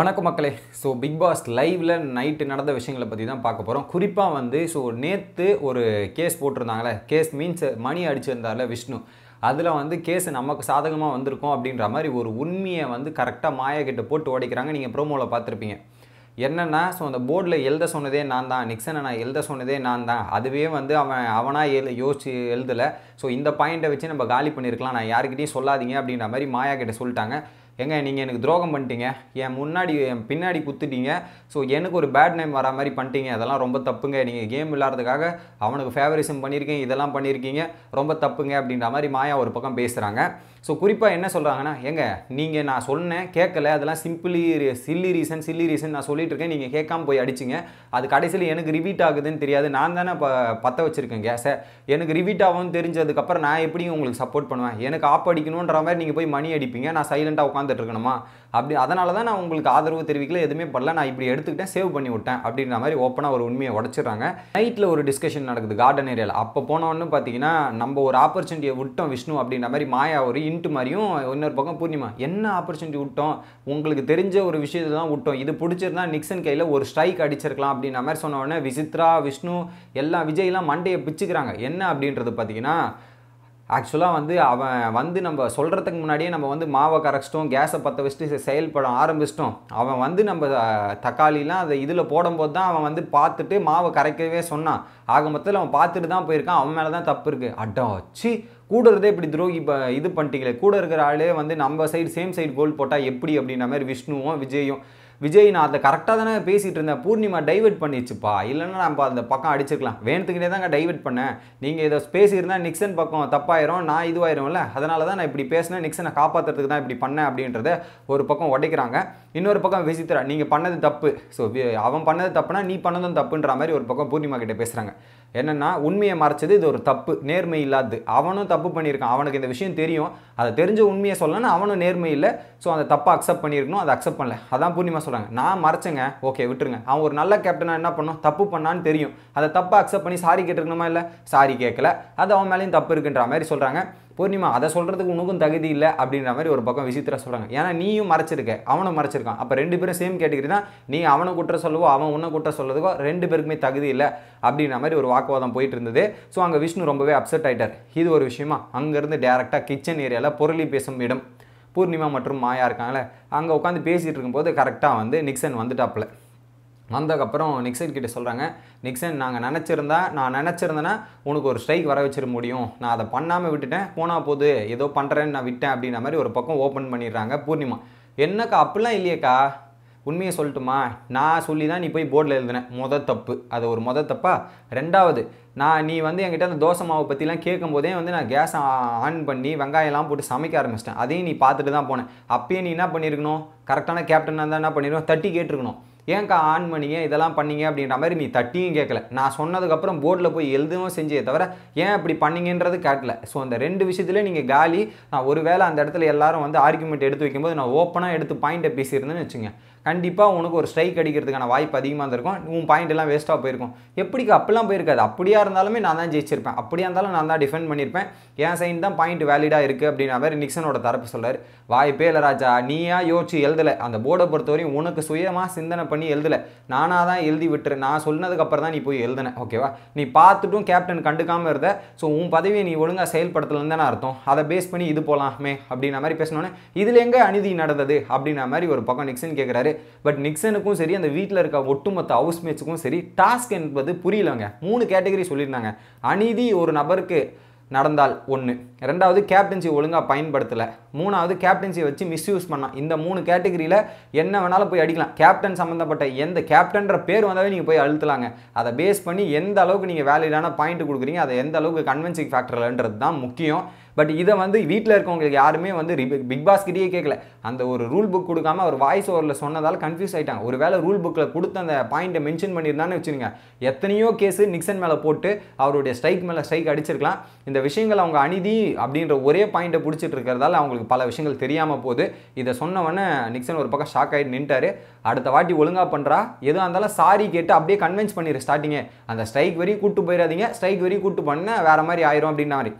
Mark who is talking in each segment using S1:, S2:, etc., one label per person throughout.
S1: வணக்கம் மக்களே so Bigg Boss லைவ்ல நைட்டு நடந்த விஷயங்களை பற்றி தான் பார்க்க போகிறோம் குறிப்பாக வந்து ஸோ நேற்று ஒரு கேஸ் போட்டிருந்தாங்களே கேஸ் மீன்ஸ் மணி அடிச்சிருந்தார்ல விஷ்ணு அதில் வந்து கேஸ் நமக்கு சாதகமாக வந்திருக்கும் அப்படின்ற மாதிரி ஒரு உண்மையை வந்து கரெக்டாக மாயா கிட்ட போட்டு உடைக்கிறாங்க நீங்கள் ப்ரோமோவில் பார்த்துருப்பீங்க என்னென்னா ஸோ அந்த போர்டில் எழுத சொன்னதே நான் தான் நிக்சனை நான் எழுத சொன்னதே நான் தான் அதுவே வந்து அவன் அவனாக எழு யோசிச்சு எழுதலை ஸோ இந்த பாயிண்ட்டை வச்சு நம்ம காலி பண்ணியிருக்கலாம் நான் யாருக்கிட்டையும் சொல்லாதீங்க அப்படின்ற மாதிரி மாயா கிட்ட சொல்லிட்டாங்க ஏங்க நீங்கள் எனக்கு துரோகம் பண்ணிட்டீங்க என் முன்னாடி என் பின்னாடி குத்துட்டீங்க ஸோ எனக்கு ஒரு பேட் நேம் வர மாதிரி பண்ணிட்டீங்க அதெல்லாம் ரொம்ப தப்புங்க நீங்கள் கேம் விளாட்றதுக்காக அவனுக்கு ஃபேவரிசம் பண்ணியிருக்கீங்க இதெல்லாம் பண்ணியிருக்கீங்க ரொம்ப தப்புங்க அப்படின்ற மாதிரி மாயா ஒரு பக்கம் பேசுகிறாங்க ஸோ குறிப்பாக என்ன சொல்கிறாங்கன்னா ஏங்க நீங்கள் நான் சொன்னேன் கேட்கல அதெல்லாம் simply silly reason silly reason நான் சொல்லிட்டு இருக்கேன் நீங்கள் கேட்காம போய் அடிச்சிங்க அது கடைசியில் எனக்கு ரிவீட் ஆகுதுன்னு தெரியாது நான் தானே இப்போ பற்ற வச்சுருக்கேன் கேஸை எனக்கு ரிவீட் ஆகும்னு தெரிஞ்சதுக்கப்புறம் நான் எப்படி உங்களுக்கு சப்போர்ட் பண்ணுவேன் எனக்கு ஆப் அடிக்கணுன்ற மாதிரி நீங்கள் போய் மணி அடிப்பீங்க நான் சைலண்ட்டாக உட்காந்துட்டு இருக்கணுமா அப்படி அதனால தான் நான் உங்களுக்கு ஆதரவு தெரிவிக்கல எதுவுமே பண்ணல நான் இப்படி எடுத்துக்கிட்டேன் சேவ் பண்ணி விட்டேன் அப்படின்ற மாதிரி ஓப்பனாக ஒரு உண்மையை உடச்சிடுறாங்க நைட்டில் ஒரு டிஸ்கஷன் நடக்குது கார்டன் ஏரியாவில் அப்போ போனோன்னு பார்த்தீங்கன்னா நம்ம ஒரு ஆப்பர்ச்சுனிட்டியை விட்டோம் விஷ்ணு அப்படின்ற மாதிரி மாயா ஒரு இன்ட்டு மாதிரியும் இன்னொரு பக்கம் பூர்ணிமா என்ன ஆப்பர்ச்சுனிட்டி விட்டோம் உங்களுக்கு தெரிஞ்ச ஒரு விஷயத்தை தான் விட்டோம் இது பிடிச்சிருந்தா நிக்சன் கையில் ஒரு ஸ்ட்ரைக் அடிச்சிருக்கலாம் அப்படின்ற மாதிரி சொன்ன உடனே விசித்ரா விஷ்ணு எல்லாம் விஜய்லாம் மண்டையை பிச்சுக்கிறாங்க என்ன அப்படின்றது பார்த்தீங்கன்னா ஆக்சுவலாக வந்து அவன் வந்து நம்ம சொல்கிறதுக்கு முன்னாடியே நம்ம வந்து மாவை கரைச்சிட்டோம் கேஸை பற்ற வச்சுட்டு செயல்பட ஆரம்பிச்சிட்டோம் அவன் வந்து நம்ம அஹ், தக்காளிலாம் அதை இதில் போடும்போது தான் அவன் வந்து பார்த்துட்டு மாவை கரைக்கவே சொன்னான் ஆக மொத்தத்தில் அவன் பார்த்துட்டு தான் போயிருக்கான் அவன் மேலே தான் தப்பு இருக்குது அட்டா சி கூட இருந்தே இப்படி துரோகி இப்போ இது பண்ணிட்டீங்களே கூட இருக்கிற ஆளே வந்து நம்ம சைடு சேம் சைடு கோல் போட்டால் எப்படி அப்படின்ற மாதிரி விஷ்ணுவும் விஜயும் விஜய் நான் அதை கரெக்டாக தானே பேசிகிட்டு இருந்தேன் பூர்ணிமா டைவர்ட் பண்ணிடுச்சுப்பா இல்லைன்னா நம்ம அந்த பக்கம் அடிச்சிருக்கலாம் வேணுத்துக்கிட்டே தாங்க டைவர்ட் பண்ணேன் நீங்கள் இதை பேசியிருந்தா நிக்சன் பக்கம் தப்பாயிரும் நான் இதுவாயிரும்ல அதனால தான் நான் இப்படி பேசினேன் நிக்சனை காப்பாற்றுறதுக்கு தான் இப்படி பண்ணேன் அப்படின்றத ஒரு பக்கம் உடைக்கிறாங்க இன்னொரு பக்கம் விசித்ரா நீங்கள் பண்ணது தப்பு ஸோ அவன் பண்ணது தப்புனா நீ பண்ணதும் தப்புன்ற மாதிரி ஒரு பக்கம் பூர்ணிமா கிட்ட பேசுகிறாங்க என்னன்னா உண்மையை மறைச்சது இது ஒரு தப்பு நேர்மை இல்லாது அவனும் தப்பு பண்ணியிருக்கான் அவனுக்கு இந்த விஷயம் தெரியும் அதை தெரிஞ்ச உண்மையை சொல்லணும்னா அவனும் நேர்மை இல்லை ஸோ அந்த தப்பை அக்செப்ட் பண்ணியிருக்கணும் அதை அக்செப்ட் பண்ணல அதான் பூர்ணிமா சொல்கிறாங்க நான் மறைச்சேங்க ஓகே விட்டுருங்க அவன் ஒரு நல்ல கேப்டனாக என்ன பண்ணும் தப்பு பண்ணான்னு தெரியும் அதை தப்பை அக்செப்ட் பண்ணி சாரி கேட்டிருக்கணுமா இல்லை சாரி கேட்கல அது அவன் மேலேயும் தப்பு இருக்குன்ற மாதிரி சொல்கிறாங்க பூர்ணிமா அதை சொல்கிறதுக்கு உனக்கும் தகுதி இல்லை அப்படின்ற மாதிரி ஒரு பக்கம் விசித்திரா சொல்கிறாங்க ஏன்னா நீயும் மறைச்சிருக்க அவனும் மறைச்சிருக்கான் அப்போ ரெண்டு பேரும் சேம் கேட்டகரி தான் நீ அவனை குற்றம் சொல்லவோ அவன் உன்னை குற்றம் சொல்லதுக்கோ ரெண்டு பேருக்குமே தகுதி இல்லை அப்படின்ற மாதிரி ஒரு வாக்குவாதம் போயிட்டு இருந்தது ஸோ அங்கே விஷ்ணு ரொம்பவே அப்செட் ஆயிட்டார் இது ஒரு விஷயமா அங்கேருந்து டேரெக்டாக கிச்சன் ஏரியாவில் பொருளி பேசும் இடம் பூர்ணிமா மற்றும் மாயா இருக்காங்களே அங்கே உட்காந்து பேசிகிட்டு இருக்கும்போது கரெக்டாக வந்து நிக்சன் வந்துட்டாப்புல வந்ததுக்கப்புறம் நிக்சன் கிட்ட சொல்கிறாங்க நிக்சன் நாங்கள் நினச்சிருந்தா நான் நினச்சிருந்தேன்னா உனக்கு ஒரு ஸ்ட்ரைக் வர வச்சிட முடியும் நான் அதை பண்ணாமல் விட்டுட்டேன் போனால் போது ஏதோ பண்ணுறேன்னு நான் விட்டேன் அப்படின்ற மாதிரி ஒரு பக்கம் ஓப்பன் பண்ணிடுறாங்க பூர்ணிமா என்னக்கா அப்படிலாம் இல்லையேக்கா உண்மையை சொல்லட்டுமா நான் சொல்லி தான் நீ போய் போர்டில் எழுதினேன் மொத தப்பு அது ஒரு மொத தப்பா ரெண்டாவது நான் நீ வந்து என்கிட்ட அந்த தோசை மாவை பற்றிலாம் கேட்கும்போதே வந்து நான் கேஸ் ஆன் பண்ணி வெங்காயம்லாம் போட்டு சமைக்க ஆரம்பிச்சிட்டேன் அதையும் நீ பார்த்துட்டு தான் போனேன் அப்பயே நீ என்ன பண்ணியிருக்கணும் கரெக்டான கேப்டனாக இருந்தால் என்ன பண்ணிருக்கணும் தட்டி கேட்டிருக்கணும் ஏன்க்கா ஆன் பண்ணீங்க இதெல்லாம் பண்ணீங்க அப்படின்ற மாதிரி நீ தட்டியும் கேட்கல நான் சொன்னதுக்கப்புறம் போர்டில் போய் எழுதவும் செஞ்சே தவிர ஏன் அப்படி பண்ணீங்கன்றது கேட்கல ஸோ அந்த ரெண்டு விஷயத்துல நீங்கள் காலி நான் ஒருவேளை அந்த இடத்துல எல்லாரும் வந்து ஆர்குமெண்ட் எடுத்து வைக்கும்போது நான் ஓப்பனாக எடுத்து பாயிண்ட்டை பேசியிருந்தேன்னு வச்சுங்க கண்டிப்பாக உனக்கு ஒரு ஸ்ட்ரைக் அடிக்கிறதுக்கான வாய்ப்பு அதிகமாக இருந்திருக்கும் உன் பாயிண்ட் எல்லாம் வேஸ்ட்டாக போயிருக்கும் எப்படிக்கா அப்பெல்லாம் போயிருக்காது அப்படியா இருந்தாலுமே நான் தான் ஜெயிச்சிருப்பேன் அப்படியா இருந்தாலும் நான் தான் டிஃபெண்ட் பண்ணியிருப்பேன் என் சைன் தான் பாயிண்ட் வேலிடாக இருக்குது அப்படின்ற மாதிரி நிக்சனோட தரப்பு சொல்றாரு வாய்ப்பே இல்லை ராஜா நீயா யோசிச்சு எழுதலை அந்த போர்டை பொறுத்தவரையும் உனக்கு சுயமாக சிந்தனை பண்ணி எழுதலை நானாக தான் எழுதி விட்டுறேன் நான் சொன்னதுக்கு அப்புறம் தான் நீ போய் எழுதின ஓகேவா நீ பார்த்துட்டும் கேப்டன் கண்டுக்காமல் இருந்த ஸோ உன் பதவியை நீ ஒழுங்காக செயல்படுத்தலன்னு தானே அர்த்தம் அதை பேஸ் பண்ணி இது போகலாமே அப்படின்ற மாதிரி பேசினோன்னே இதில் எங்கே அநீதி நடந்தது அப்படின்ற மாதிரி ஒரு பக்கம் நிக்சன் கேட்குறாரு பட் நிக்சனுக்கும் சரி அந்த வீட்டில் இருக்க ஒட்டுமொத்த ஹவுஸ்மேட்ஸுக்கும் சரி டாஸ்க் என்பது புரியலங்க மூணு கேட்டகரி சொல்லியிருந்தாங்க அநீதி ஒரு நபருக்கு நடந்தால் ஒன்று ரெண்டாவது கேப்டன்சி ஒழுங்காக பயன்படுத்தலை மூணாவது கேப்டன்சியை வச்சு மிஸ்யூஸ் பண்ணான் இந்த மூணு கேட்டகரியில் என்ன வேணாலும் போய் அடிக்கலாம் கேப்டன் சம்மந்தப்பட்ட எந்த கேப்டன்ற பேர் வந்தாவே நீங்கள் போய் அழுத்தலாங்க அதை பேஸ் பண்ணி எந்த அளவுக்கு நீங்கள் வேலிடான பாயிண்ட் கொடுக்குறீங்க அதை எந்த அளவுக்கு கன்வென்சிங் ஃபேக்டர்லன்றது தான் முக்கியம் பட் இதை வந்து வீட்டில் இருக்கவங்களுக்கு யாருமே வந்து பிக் பாஸ் கிட்டேயே கேட்கல அந்த ஒரு ரூல் புக் கொடுக்காம அவர் வாய்ஸ் ஓவரில் சொன்னதால் கன்ஃபியூஸ் ஆயிட்டாங்க ஒருவேளை ரூல் புக்கில் கொடுத்த அந்த பாயிண்ட்டை மென்ஷன் பண்ணியிருந்தான்னு வச்சுருங்க எத்தனையோ கேஸு நிக்சன் மேலே போட்டு அவருடைய ஸ்ட்ரைக் மேலே ஸ்ட்ரைக் அடிச்சிருக்கலாம் இந்த விஷயங்கள் அவங்க அநீதி அப்படின்ற ஒரே பாயிண்ட்டை பிடிச்சிட்டு இருக்கிறதால அவங்களுக்கு பல விஷயங்கள் தெரியாமல் போகுது இதை சொன்னவொன்னே நிக்சன் ஒரு பக்கம் ஷாக் ஆகிட்டு நின்ட்டாரு அடுத்த வாட்டி ஒழுங்காக பண்ணுறா எதுவாக இருந்தாலும் சாரி கேட்டு அப்படியே கன்வின்ஸ் பண்ணிடு ஸ்டார்டிங்கே அந்த ஸ்ட்ரைக் வரையும் கூட்டு போயிடாதீங்க ஸ்ட்ரைக் வரையும் கூட்டு பண்ண வேற மாதிரி ஆயிரும் அப்படின்ற மாதிரி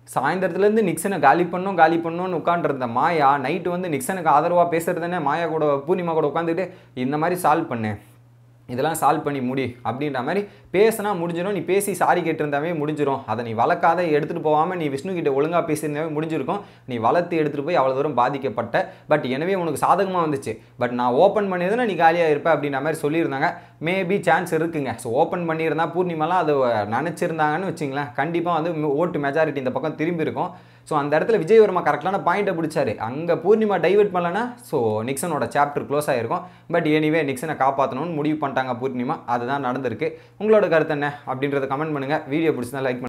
S1: சாயந்தரத்துலேருந்து நிக்சனை காலி பண்ணோம் காலி பண்ணோம்னு உட்காண்டிருந்த மாயா நைட்டு வந்து நிக்சனுக்கு ஆதரவாக பேசுறதுனே மாயா கூட பூர்ணிமா கூட உட்காந்துட்டு இந்த மாதிரி சால்வ் பண்ணு இதெல்லாம் சால்வ் பண்ணி முடி அப்படின்ற மாதிரி பேசினா முடிஞ்சிடும் நீ பேசி சாரி கேட்டிருந்தாவே முடிஞ்சிடும் அதை நீ வளர்க்காத எடுத்துகிட்டு போகாமல் நீ விஷ்ணு கிட்ட ஒழுங்காக பேசியிருந்தாவே முடிஞ்சிருக்கும் நீ வளர்த்து எடுத்துகிட்டு போய் அவ்வளோ தூரம் பாதிக்கப்பட்ட பட் எனவே உனக்கு சாதகமாக வந்துச்சு பட் நான் ஓப்பன் பண்ணியதுன்னா நீ காலியாக இருப்ப அப்படின்ற மாதிரி சொல்லியிருந்தாங்க மேபி சான்ஸ் இருக்குங்க ஸோ ஓப்பன் பண்ணியிருந்தா பூர்ணிமாலாம் அது நினச்சிருந்தாங்கன்னு வச்சிங்களேன் கண்டிப்பாக வந்து ஓட்டு மெஜாரிட்டி இந்த பக்கம் திரும்பி இருக்கும் ஸோ அந்த இடத்துல விஜய் வர்மா கரெக்டான பாயிண்ட்டை பிடிச்சாரு அங்கே பூர்ணிமா டைவர்ட் பண்ணலன்னா ஸோ நிக்சனோட சாப்டர் க்ளோஸ் ஆகிருக்கும் பட் எனிவே நிக்சனை காப்பாற்றணும்னு முடிவு பண்ணிட்டாங்க பூர்ணிமா அதுதான் நடந்திருக்கு உங்களோட கருத்து என்ன அப்படின்றத கமெண்ட் பண்ணுங்கள் வீடியோ பிடிச்சிருந்தா லைக் பண்ணுங்க